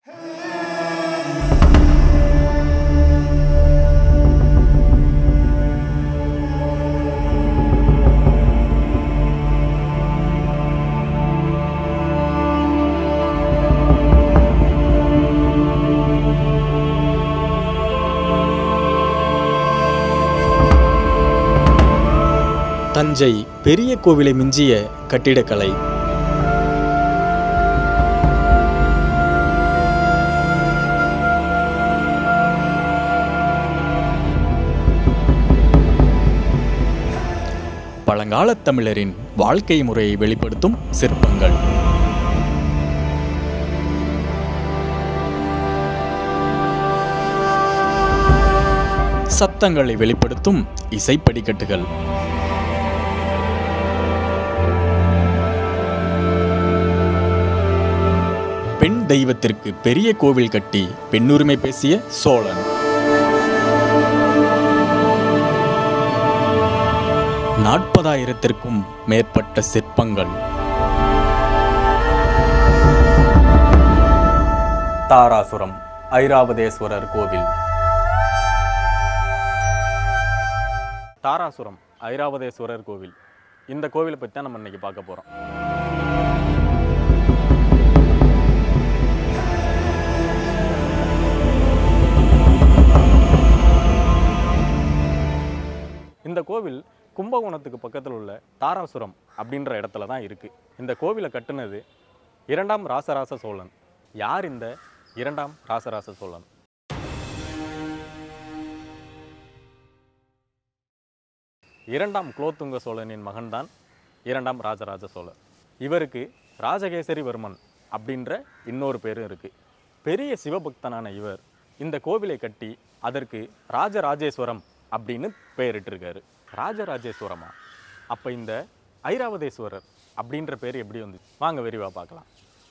தஞ்சை பெரிய கோவிலை மிஞ்சிய கட்டிடக்கலை பழங்காலத் தமிழரின் வாழ்க்கை முறையை வெளிப்படுத்தும் சிற்பங்கள் சத்தங்களை வெளிப்படுத்தும் இசைப்படிக்கட்டுகள் பெண் தெய்வத்திற்கு பெரிய கோவில் கட்டி பெண்ணுரிமை பேசிய சோழன் நாற்பதாயிரத்திற்கும் மேற்பட்ட சிற்பங்கள் தாராசுரம் ஐராவதேஸ்வரர் கோவில் தாராசுரம் ஐராவதேஸ்வரர் கோவில் இந்த கோவிலை பற்றி தான் நம்ம இன்னைக்கு பார்க்க போகிறோம் இந்த கோவில் கும்பகோணத்துக்கு பக்கத்தில் உள்ள தாராசுரம் அப்படின்ற இடத்துல தான் இருக்குது இந்த கோவிலை கட்டுனது இரண்டாம் ராசராச சோழன் யார் இந்த இரண்டாம் ராசராச சோழன் இரண்டாம் குலோத்துங்க சோழனின் மகன்தான் இரண்டாம் ராஜராஜ சோழர் இவருக்கு ராஜகேசரிவர்மன் அப்படின்ற இன்னொரு பேரும் இருக்கு பெரிய சிவபக்தனான இவர் இந்த கோவிலை கட்டி அதற்கு ராஜராஜேஸ்வரம் அப்படின்னு பெயரிட்டிருக்காரு ராஜராஜேஸ்வரமா அப்போ இந்த ஐராவதேஸ்வரர் அப்படின்ற பேர் எப்படி வந்து வாங்க விரிவாக பார்க்கலாம்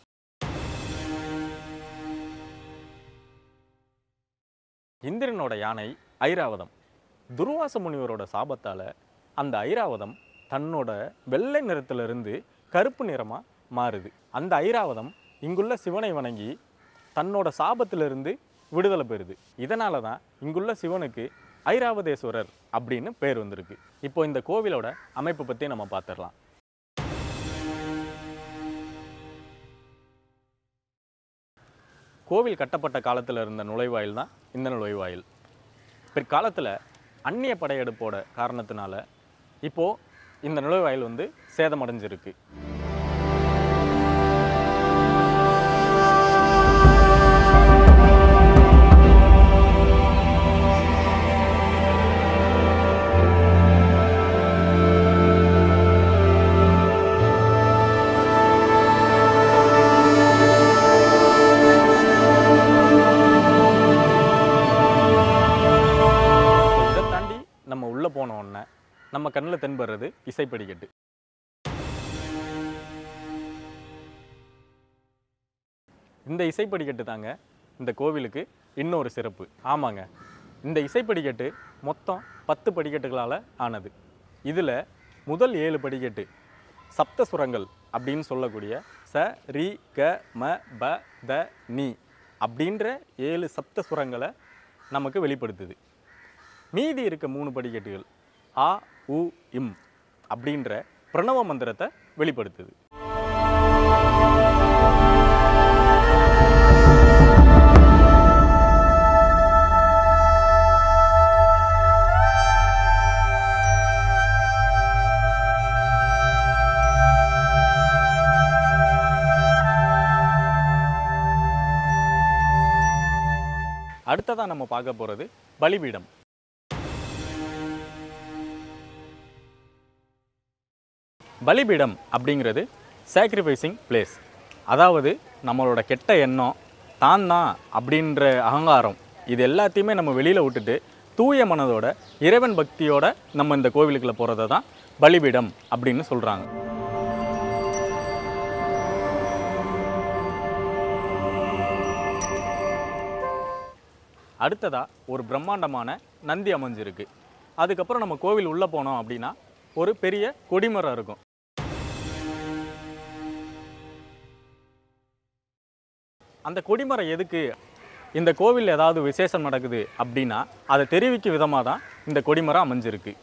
இந்திரனோட யானை ஐராவதம் துர்வாச முனிவரோட சாபத்தால் அந்த ஐராவதம் தன்னோட வெள்ளை நிறத்திலிருந்து கருப்பு நிறமாக மாறுது அந்த ஐராவதம் இங்குள்ள சிவனை வணங்கி தன்னோட சாபத்திலிருந்து விடுதலை பெறுது இதனால தான் இங்குள்ள சிவனுக்கு ஐராவதேஸ்வரர் அப்படின்னு பேர் வந்திருக்கு இப்போ இந்த கோவிலோட அமைப்பு பற்றி நம்ம பார்த்துடலாம் கோவில் கட்டப்பட்ட காலத்தில் இருந்த நுழைவாயில் தான் இந்த நுழைவாயில் பிற்காலத்தில் அந்நிய படையெடுப்போட காரணத்தினால இப்போ இந்த நுழைவாயில் வந்து சேதமடைஞ்சிருக்கு இப்போ இதை தாண்டி நம்ம உள்ளே போன உடனே நம்ம கண்ணில் தென்படுறது இசைப்படிக்கட்டு இந்த இசைப்படிக்கட்டு தாங்க இந்த கோவிலுக்கு இன்னொரு சிறப்பு ஆமாங்க இந்த இசைப்படிக்கட்டு மொத்தம் பத்து படிக்கட்டுகளால் ஆனது இதில் முதல் ஏழு படிக்கட்டு சப்த சுரங்கள் அப்படின்னு சொல்லக்கூடிய ச ரி க ம ப த நீ அப்படின்ற ஏழு சப்த சுரங்களை நமக்கு வெளிப்படுத்துது மீதி இருக்க மூணு படிக்கட்டுகள் ஆ உ இம் அப்படின்ற பிரணவ மந்திரத்தை வெளிப்படுத்துது அடுத்ததாக நம்ம பார்க்க போகிறது பலிபீடம் பலிபீடம் அப்படிங்கிறது சாக்ரிஃபைசிங் பிளேஸ் அதாவது நம்மளோட கெட்ட எண்ணம் தான் தான் அப்படின்ற அகங்காரம் இது எல்லாத்தையுமே நம்ம வெளியில் விட்டுட்டு தூய மனதோட இறைவன் பக்தியோட நம்ம இந்த கோவிலுக்குள்ள போகிறத தான் பலிபீடம் அப்படின்னு சொல்கிறாங்க அடுத்ததா ஒரு பிரம்மாண்டமான நந்தி அமைஞ்சிருக்கு அதுக்கப்புறம் நம்ம கோவில் உள்ளே போனோம் அப்படின்னா ஒரு பெரிய கொடிமரம் இருக்கும் அந்த கொடிமரம் எதுக்கு இந்த கோவில் ஏதாவது விசேஷம் நடக்குது அப்படின்னா அதை தெரிவிக்கும் விதமாக தான் இந்த கொடிமரம் அமைஞ்சிருக்கு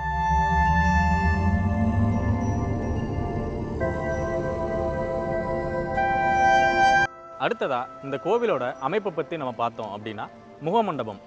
அடுத்ததா இந்த கோவிலோட அமைப்பை பற்றி நம்ம பார்த்தோம் அப்படின்னா முகமண்டபம்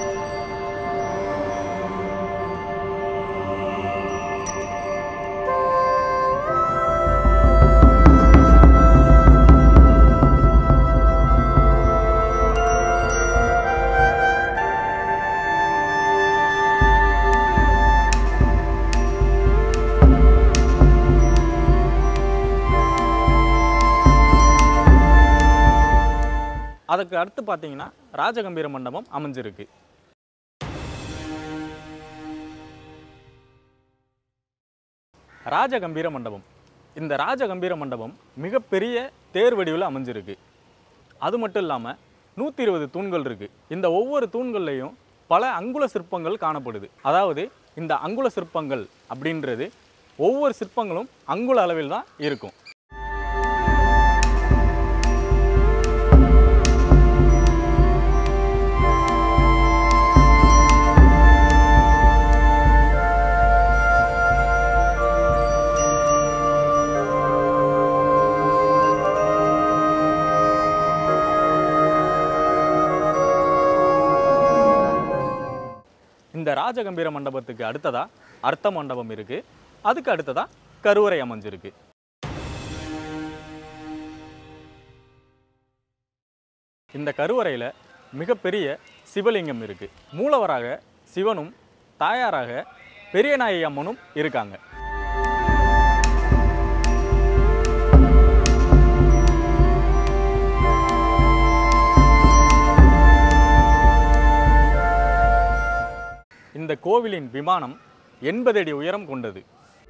அதுக்கு அடுத்து பார்த்தீங்கன்னா ராஜகம்பீர மண்டபம் அமைஞ்சிருக்கு ராஜகம்பீர மண்டபம் இந்த ராஜகம்பீர மண்டபம் மிகப்பெரிய தேர் வடிவில் அமைஞ்சிருக்கு அது மட்டும் இல்லாமல் நூற்றி இருபது தூண்கள் இருக்குது இந்த ஒவ்வொரு தூண்கள்லையும் பல அங்குல சிற்பங்கள் காணப்படுது அதாவது இந்த அங்குல சிற்பங்கள் அப்படின்றது ஒவ்வொரு சிற்பங்களும் அங்குல அளவில் தான் இருக்கும் இந்த ராஜகம்பீர மண்டபத்துக்கு அடுத்ததா அர்த்த மண்டபம் இருக்கு அதுக்கு அடுத்ததா கருவறை அமைஞ்சிருக்கு இந்த கருவறையில் மிகப்பெரிய சிவலிங்கம் இருக்கு மூலவராக சிவனும் தாயாராக பெரியநாயகி அம்மனும் இருக்காங்க இந்த கோவிலின் விமானம் எண்பது அடி உயரம் கொண்டது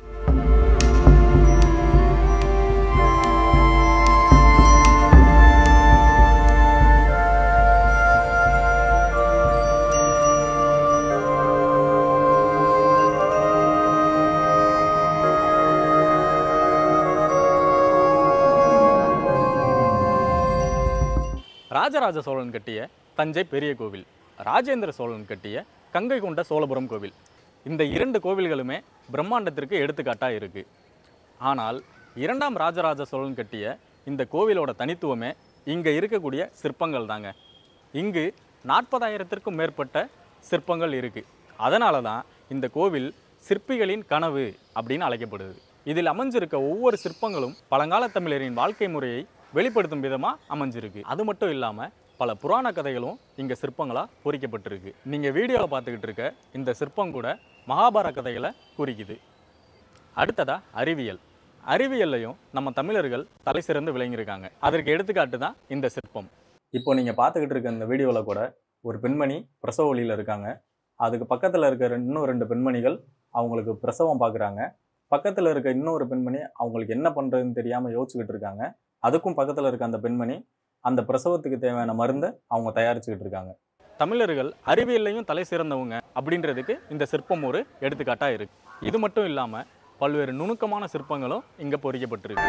ராஜராஜ சோழன் கட்டிய தஞ்சை பெரிய கோவில் ராஜேந்திர சோழன் கட்டிய கங்கை கொண்ட சோழபுரம் கோவில் இந்த இரண்டு கோவில்களுமே பிரம்மாண்டத்திற்கு எடுத்துக்காட்டாக இருக்கு ஆனால் இரண்டாம் ராஜராஜ சோழன் கட்டிய இந்த கோவிலோட தனித்துவமே இங்கே இருக்கக்கூடிய சிற்பங்கள் தாங்க இங்கு நாற்பதாயிரத்திற்கும் மேற்பட்ட சிற்பங்கள் இருக்கு அதனால தான் இந்த கோவில் சிற்பிகளின் கனவு அப்படின்னு அழைக்கப்படுது இதில் அமைஞ்சிருக்க ஒவ்வொரு சிற்பங்களும் பழங்கால தமிழரின் வாழ்க்கை முறையை வெளிப்படுத்தும் விதமாக அமைஞ்சிருக்கு அது மட்டும் இல்லாமல் பல புராண கதைகளும் இங்கே சிற்பங்களாக பொறிக்கப்பட்டிருக்கு நீங்கள் வீடியோவில் பார்த்துக்கிட்டு இருக்க இந்த சிற்பம் கூட மகாபாரத கதைகளை குறிக்குது அடுத்ததா அறிவியல் அறிவியல்லையும் நம்ம தமிழர்கள் தலை சிறந்து விளங்கியிருக்காங்க அதற்கு எடுத்துக்காட்டு தான் இந்த சிற்பம் இப்போ நீங்கள் பார்த்துக்கிட்டு இருக்க இந்த வீடியோவில் கூட ஒரு பெண்மணி பிரசவ வழியில் இருக்காங்க அதுக்கு பக்கத்தில் இருக்க ரெண்டு- இன்னும் ரெண்டு பெண்மணிகள் அவங்களுக்கு பிரசவம் பார்க்குறாங்க பக்கத்தில் இருக்க இன்னொரு பெண்மணி அவங்களுக்கு என்ன பண்ணுறதுன்னு தெரியாமல் யோசிச்சுக்கிட்டு இருக்காங்க அதுக்கும் பக்கத்தில் இருக்க அந்த பெண்மணி அந்த பிரசவத்துக்கு தேவையான மருந்தை அவங்க தயாரிச்சுக்கிட்டு இருக்காங்க தமிழர்கள் அறிவியல்லையும் தலை சிறந்தவங்க அப்படின்றதுக்கு இந்த சிற்பம் ஒரு எடுத்துக்காட்டாக இருக்கு இது மட்டும் இல்லாமல் பல்வேறு நுணுக்கமான சிற்பங்களும் இங்கே பொறிக்கப்பட்டிருக்கு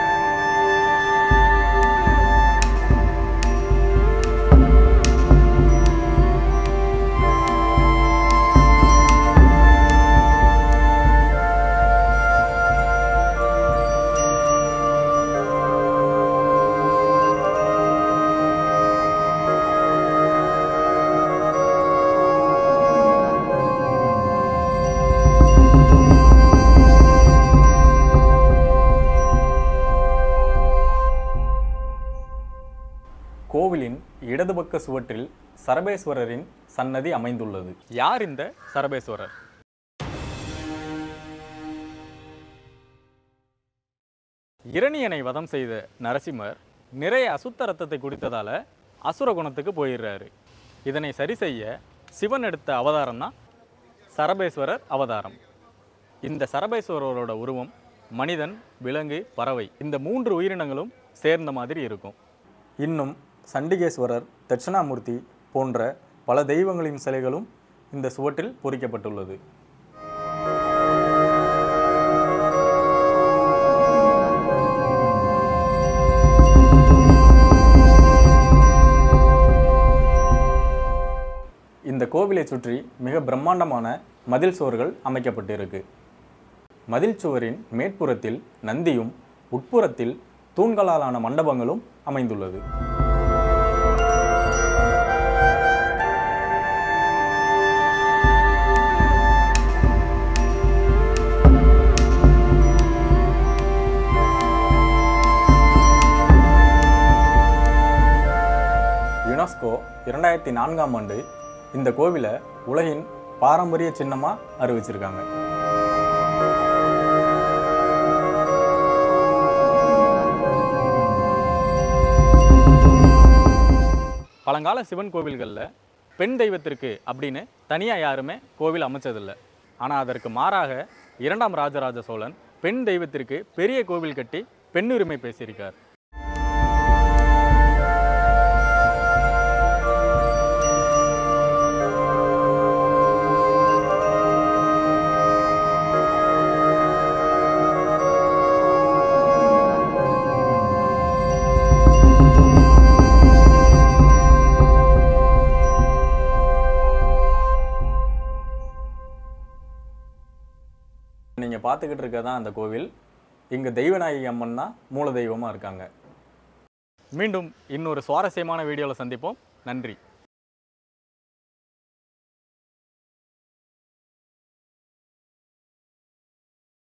கோவிலின் இடது பக்க சுவற்றில் சரபேஸ்வரரின் சன்னதி அமைந்துள்ளது யார் இந்த சரபேஸ்வரர் இரணியனை வதம் செய்த நரசிம்மர் நிறைய அசுத்த ரத்தத்தை குடித்ததால அசுர குணத்துக்கு போயிடுறாரு இதனை சரி செய்ய சிவன் எடுத்த அவதாரம் தான் சரபேஸ்வரர் அவதாரம் இந்த சரபேஸ்வரரோட உருவம் மனிதன் விலங்கு பறவை இந்த மூன்று உயிரினங்களும் சேர்ந்த மாதிரி இருக்கும் இன்னும் சண்டிகேஸ்வரர் தட்சிணாமூர்த்தி போன்ற பல தெய்வங்களின் சிலைகளும் இந்த சுவற்றில் பொறிக்கப்பட்டுள்ளது கோவிலை சுற்றி மிக பிரம்மாண்டமான மதில் சுவர்கள் அமைக்கப்பட்டிருக்கு மதில் சுவரின் மேற்புறத்தில் நந்தியும் உட்புறத்தில் தூண்களாலான மண்டபங்களும் அமைந்துள்ளது யுனெஸ்கோ இரண்டாயிரத்தி நான்காம் ஆண்டு இந்த கோவிலை உலகின் பாரம்பரிய சின்னமாக அறிவிச்சிருக்காங்க பழங்கால சிவன் கோவில்களில் பெண் தெய்வத்திற்கு அப்படின்னு தனியாக யாருமே கோவில் அமைச்சதில்லை ஆனால் அதற்கு மாறாக இரண்டாம் ராஜராஜ சோழன் பெண் தெய்வத்திற்கு பெரிய கோவில் கட்டி பெண்ணுரிமை பேசியிருக்கார் நீங்கள் பார்த்துக்கிட்டு இருக்க தான் அந்த கோவில் இங்கே தெய்வநாயகி அம்மன் தான் மூல தெய்வமாக இருக்காங்க மீண்டும் இன்னொரு சுவாரஸ்யமான வீடியோவில் சந்திப்போம் நன்றி